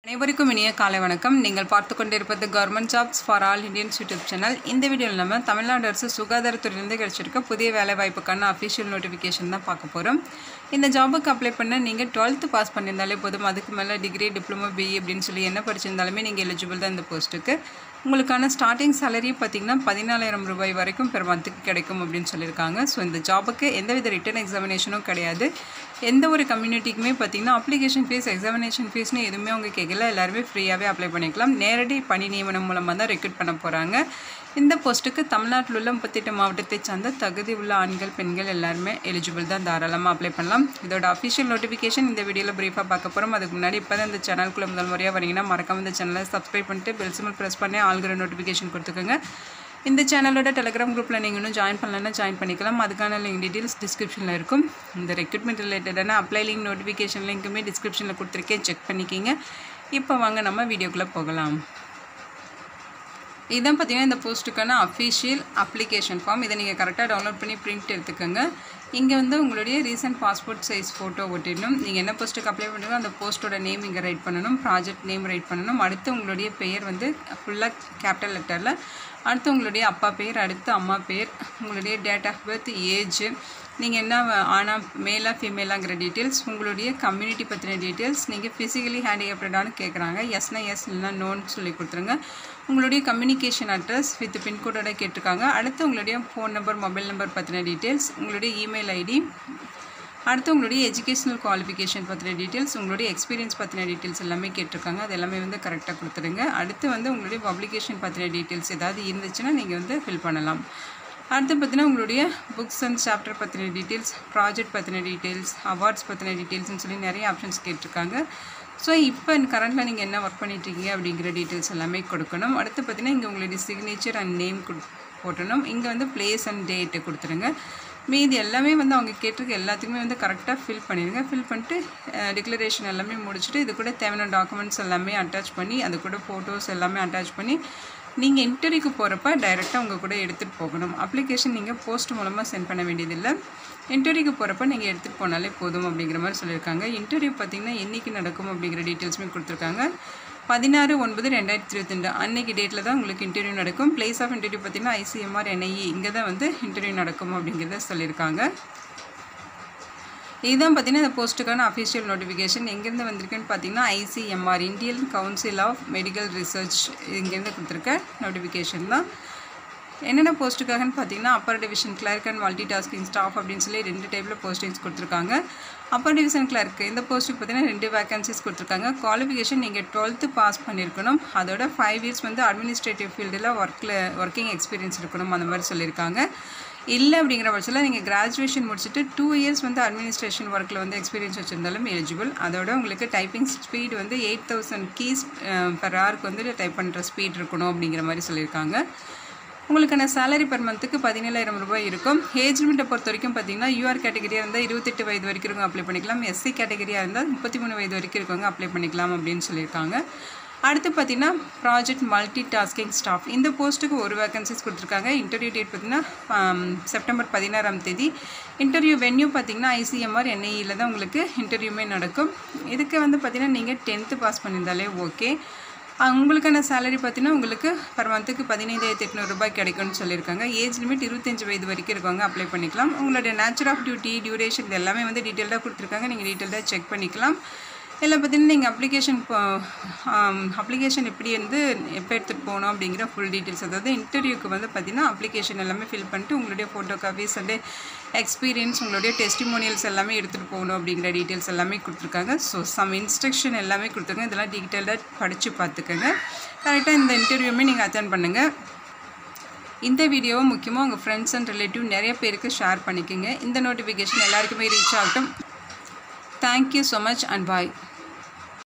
அனைவருக்கும் இனிய காலை வணக்கம் நீங்கள் பார்த்து கொண்டிருப்பது government jobs for all Indians YouTube channel இந்த வீடியோவில் நம்ம தமிழ்நாடு அரசு சுகாதாரத்துறையிலேருந்து கிடைச்சிருக்க புதிய வேலைவாய்ப்புக்கான அஃபிஷியல் நோட்டிஃபிகேஷன் தான் பார்க்க போகிறோம் இந்த ஜாபுக்கு அப்ளை பண்ண நீங்கள் டுவெல்த்து பாஸ் பண்ணியிருந்தாலே போதும் அதுக்கு மேலே டிகிரி டிப்ளமோ பிஇ அப்படின்னு சொல்லி என்ன படிச்சிருந்தாலுமே நீங்கள் எலிஜிபிள் தான் இந்த போஸ்ட்டுக்கு உங்களுக்கான ஸ்டார்டிங் சேலரி பார்த்தீங்கன்னா பதினாலாயிரம் ரூபாய் வரைக்கும் பெர் மந்த்துக்கு கிடைக்கும் அப்படின்னு சொல்லியிருக்காங்க ஸோ இந்த ஜாபுக்கு எந்தவித ரிட்டன் எக்ஸாமினேஷனும் கிடையாது எந்த ஒரு கம்யூனிட்டிக்குமே பார்த்தீங்கன்னா அப்ளிகேஷன் ஃபீஸ் எக்ஸாமினேஷன் ஃபீஸ்னு எதுவுமே அவங்க கேட்கல எல்லாருமே ஃப்ரீயாகவே அப்ளை பண்ணிக்கலாம் நேரடி பணி நியமனம் மூலமாக தான் ரெக்ரூட் பண்ண போகிறாங்க இந்த போஸ்ட்டுக்கு தமிழ்நாட்டில் உள்ள முப்பத்தெட்டு மாவட்டத்தை சார்ந்த தகுதி உள்ள ஆண்கள் பெண்கள் எல்லாருமே எலிஜிபிள் தான் தாராளமாக அப்ளை பண்ணலாம் இதோட அஃபிஷியல் நோட்டிஃபிகேஷன் இந்த வீடியோவில் ப்ரீஃபாக பார்க்க போகிறோம் அதுக்கு முன்னாடி இப்போ தான் இந்த சேனலுக்குள்ள முதல் முறையாக வரீங்கன்னா மறக்காம இந்த சேனலை சப்ஸ்கிரைப் பண்ணிட்டு பெல் சிம்பிள் ப்ரெஸ் பண்ணி ஆல்கிற நோட்டிஃபிகேஷன் கொடுத்துக்கோங்க இந்த சேனலோட டெலிகிராம் குரூப்பில் நீங்கள் இன்னும் ஜாயின் பண்ணலன்னா ஜாயின் பண்ணிக்கலாம் அதுக்கான லிங்க் டீட்டெயில்ஸ் டிஸ்கிரிப்ஷனில் இருக்கும் இந்த ரெக்ரூட்மெண்ட் ரிலேட்டடான அப்ளை லிங்க் நோட்டிஃபிகேஷன் லிங்க்குமே டிஸ்கிரிப்ஷனில் கொடுத்துருக்கேன் செக் பண்ணிக்கிங்க இப்போ வாங்க நம்ம வீடியோக்குள்ளே போகலாம் இதுதான் பார்த்தீங்கன்னா இந்த போஸ்ட்டுக்கான அஃபிஷியல் அப்ளிகேஷன் ஃபார்ம் இதை நீங்கள் கரெக்டாக டவுன்லோட் பண்ணி பிரிண்ட் எடுத்துக்கோங்க இங்கே வந்து உங்களுடைய ரீசன்ட் பாஸ்போர்ட் சைஸ் ஃபோட்டோ ஒட்டிடணும் நீங்கள் என்ன போஸ்ட்டுக்கு அப்ளை பண்ணுறீங்களோ அந்த போஸ்ட்டோட நேம் இங்கே ரைட் பண்ணணும் ப்ராஜெக்ட் நேம் ரைட் பண்ணணும் அடுத்து உங்களுடைய பெயர் வந்து ஃபுல்லாக கேபிட்டல் லெட்டரில் அடுத்து உங்களுடைய அப்பா பேர் அடுத்து அம்மா பேர் உங்களுடைய டேட் ஆஃப் பர்த் ஏஜ் நீங்கள் என்ன ஆனா மேலாக ஃபீமேலாங்கிற டீட்டெயில்ஸ் உங்களுடைய கம்யூனிட்டி பற்றின டீட்டெயில்ஸ் நீங்கள் ஃபிசிக்கலி ஹேண்டிகேப்டடானு கேட்குறாங்க எஸ்னா எஸ் இல்லைனா நோன்னு சொல்லி கொடுத்துருங்க உங்களுடைய கம்யூனிகேஷன் அட்ரஸ் வித் பின்கோடோட கேட்டிருக்காங்க அடுத்து உங்களுடைய ஃபோன் நம்பர் மொபைல் நம்பர் பற்றின டீட்டெயில்ஸ் உங்களுடைய இமெயில் ஐடி அடுத்து உங்களுடைய எஜுகேஷனல் குவாலிஃபிகேஷன் பற்றின டீட்டெயில்ஸ் உங்களுடைய எக்ஸ்பீரியன்ஸ் பற்றின டீட்டெயில்ஸ் எல்லாமே கேட்டிருக்காங்க அது எல்லாமே வந்து கரெக்டாக கொடுத்துருங்க அடுத்து வந்து உங்களுடைய பப்ளிகேஷன் பற்றின டீட்டெயில்ஸ் ஏதாவது இருந்துச்சுன்னா நீங்கள் வந்து ஃபில் பண்ணலாம் அடுத்து பார்த்தீங்கன்னா உங்களுடைய புக்ஸ் அண்ட் சாப்டர் பற்றின டீட்டெயில்ஸ் ப்ராஜெக்ட் பற்றின டீட்டெயில்ஸ் அவார்ட்ஸ் பற்றின டீட்டெயில்ஸ்னு சொல்லி நிறைய ஆப்ஷன்ஸ் கேட்டிருக்காங்க ஸோ இப்போ கரண்ட்டில் நீங்கள் என்ன ஒர்க் பண்ணிட்டுருக்கீங்க அப்படிங்கிற டீட்டெயில்ஸ் எல்லாமே கொடுக்கணும் அடுத்து பார்த்தீங்கன்னா இங்கே உங்களுடைய சிக்னேச்சர் அண்ட் நேம் கொடு போட்டணும் இங்கே வந்து பிளேஸ் அண்ட் டேட்டு கொடுத்துருங்க மீதி எல்லாமே வந்து அவங்க கேட்டிருக்க எல்லாத்துக்குமே வந்து கரெக்டாக ஃபில் பண்ணிடுங்க ஃபில் பண்ணிட்டு டிக்ளரேஷன் எல்லாமே முடிச்சுட்டு இது கூட தேவையான டாக்குமெண்ட்ஸ் எல்லாமே அட்டாச் பண்ணி அது கூட ஃபோட்டோஸ் எல்லாமே அட்டாச் பண்ணி நீங்கள் இன்டர்வியூக்கு போகிறப்ப டைரெக்டாக உங்கள் கூட எடுத்துகிட்டு போகணும் அப்ளிகேஷன் நீங்கள் போஸ்ட் மூலமாக சென்ட் பண்ண வேண்டியதில்லை இன்டர்வியூக்கு போகிறப்ப நீங்கள் எடுத்துகிட்டு போனாலே போதும் அப்படிங்கிற மாதிரி சொல்லியிருக்காங்க இன்டர்வியூ பார்த்திங்கன்னா என்றைக்கு நடக்கும் அப்படிங்கிற டீட்டெயில்ஸுமே கொடுத்துருக்காங்க பதினாறு ஒன்பது ரெண்டாயிரத்தி இருபத்தி ரெண்டு அன்னைக்கு டேட்டில் தான் உங்களுக்கு இன்டர்வியூ நடக்கும் பிளேஸ் ஆஃப் இன்டர்வியூ பார்த்திங்கன்னா ஐசிஎம்ஆர் என்ஐஇ இங்கே தான் வந்து இன்டர்வியூ நடக்கும் அப்படிங்கிறத சொல்லியிருக்காங்க இதுதான் பார்த்தீங்கன்னா இந்த போஸ்ட்டுக்கான அஃபிஷியல் நோட்டிஃபிகேஷன் எங்கேருந்து வந்திருக்குன்னு பார்த்தீங்கன்னா ICMR Indian council of medical research இங்கேருந்து கொடுத்துருக்க நோட்டிஃபிகேஷன் தான் என்னென்ன போஸ்ட்டுக்காகன்னு பார்த்தீங்கன்னா upper division clerk and multi tasking staff அப்படின்னு சொல்லி ரெண்டு டைப்பில் போஸ்டிங்ஸ் கொடுத்துருக்காங்க அப்பர் டிவிஷன் கிளர்க் இந்த போஸ்ட்டுக்கு பார்த்தீங்கன்னா ரெண்டு வேகன்சிஸ் கொடுத்துருக்காங்க குவாலிஃபிகேஷன் நீங்கள் டுவெல்த்து பாஸ் பண்ணியிருக்கணும் அதோட ஃபைவ் இயர்ஸ் வந்து அட்மினிஸ்ட்ரேட்டிவ் ஃபீல்டில் ஒர்க்கில் ஒர்க்கிங் எக்ஸ்பீரியன்ஸ் இருக்கணும் அந்த மாதிரி சொல்லியிருக்காங்க இல்லை அப்படிங்கிற பட்சத்தில் நீங்கள் கிராஜுவேஷன் முடிச்சுட்டு டூ இயர்ஸ் வந்து அட்மினிஸ்ட்ரேஷன் ஒர்க்கில் வந்து எக்ஸ்பீரியன்ஸ் வச்சுருந்தாலும் எலிஜிபிள் அதோட உங்களுக்கு டைப்பிங் ஸ்பீட் வந்து எயிட் தௌசண்ட் கீஸ் பெர் ஹவருக்கு வந்து டைப் பண்ணுற ஸ்பீட் இருக்கணும் அப்படிங்கிற மாதிரி சொல்லியிருக்காங்க உங்களுக்கான சேலரி பர் மந்த்துக்கு பதினேழாயிரம் ரூபாய் இருக்கும் ஏஜ் லிமிட்டை பொறுத்த வரைக்கும் பார்த்தீங்கன்னா யூஆர் கேட்டகரியாக இருந்தால் இருபத்தெட்டு வயது வரைக்கும் இருக்கவங்க அப்ளை பண்ணிக்கலாம் எஸ்சி கேட்டகரியாக இருந்தால் முப்பத்தி மூணு வயது வரைக்கும் இருக்கவங்க அப்ளை பண்ணிக்கலாம் அப்படின்னு சொல்லியிருக்காங்க அடுத்து பார்த்தீங்கன்னா ப்ராஜெக்ட் மல்டி டாஸ்கிங் ஸ்டாஃப் இந்த போஸ்ட்டுக்கு ஒரு வேகன்சிஸ் கொடுத்துருக்காங்க இன்டர்வியூ டேட் பார்த்தீங்கன்னா செப்டம்பர் பதினாறாம் தேதி இன்டர்வியூ வென்யூ பார்த்தீங்கன்னா ஐசிஎம்ஆர் என்ஐஇயில் தான் உங்களுக்கு இன்டர்வியூமே நடக்கும் இதுக்கு வந்து பார்த்தீங்கன்னா நீங்கள் டென்த்து பாஸ் பண்ணியிருந்தாலே ஓகே உங்களுக்கான சேலரி பார்த்தீங்கன்னா உங்களுக்கு பர் மந்த்துக்கு பதினைந்தாயிரத்தி எட்நூறுரூபாய் கிடைக்கும்னு சொல்லியிருக்காங்க ஏஜ் லிமிட் இருபத்தஞ்சு வயது வரைக்கும் இருக்கவங்க அப்ளை பண்ணிக்கலாம் உங்களுடைய நேச்சர் ஆஃப் டியூட்டி டியூரேஷன் இது எல்லாமே வந்து டீட்டெயில்டாக கொடுத்துருக்காங்க நீங்கள் டீட்டெயில்டாக செக் பண்ணிக்கலாம் இதில் பார்த்தீங்கன்னா நீங்கள் அப்ளிகேஷன் அப்ளிகேஷன் எப்படி வந்து எப்போ எடுத்துகிட்டு போகணும் அப்படிங்கிற ஃபுல் டீட்டெயில்ஸ் அதாவது இன்டர்வியூக்கு வந்து பார்த்தீங்கன்னா அப்ளிகேஷன் எல்லாமே ஃபில் பண்ணிட்டு உங்களுடைய ஃபோட்டோ காப்பீஸ் அண்டு எக்ஸ்பீரியன்ஸ் உங்களுடைய டெஸ்டிமோனியல்ஸ் எல்லாமே எடுத்துகிட்டு போகணும் அப்படிங்கிற டீட்டெயில்ஸ் எல்லாமே கொடுத்துருக்காங்க ஸோ சம் இன்ஸ்ட்ரக்ஷன் எல்லாமே கொடுத்துருக்காங்க இதெல்லாம் டீட்டெயிலாக படித்து பார்த்துக்கோங்க கரெக்டாக இந்த இன்டர்வியூமே நீங்கள் அட்டன் பண்ணுங்கள் இந்த வீடியோவை முக்கியமாக உங்கள் ஃப்ரெண்ட்ஸ் அண்ட் ரிலேட்டிவ் நிறைய பேருக்கு ஷேர் பண்ணிக்கோங்க இந்த நோட்டிஃபிகேஷன் எல்லாருக்குமே ரீச் ஆகட்டும் thank you so much and bye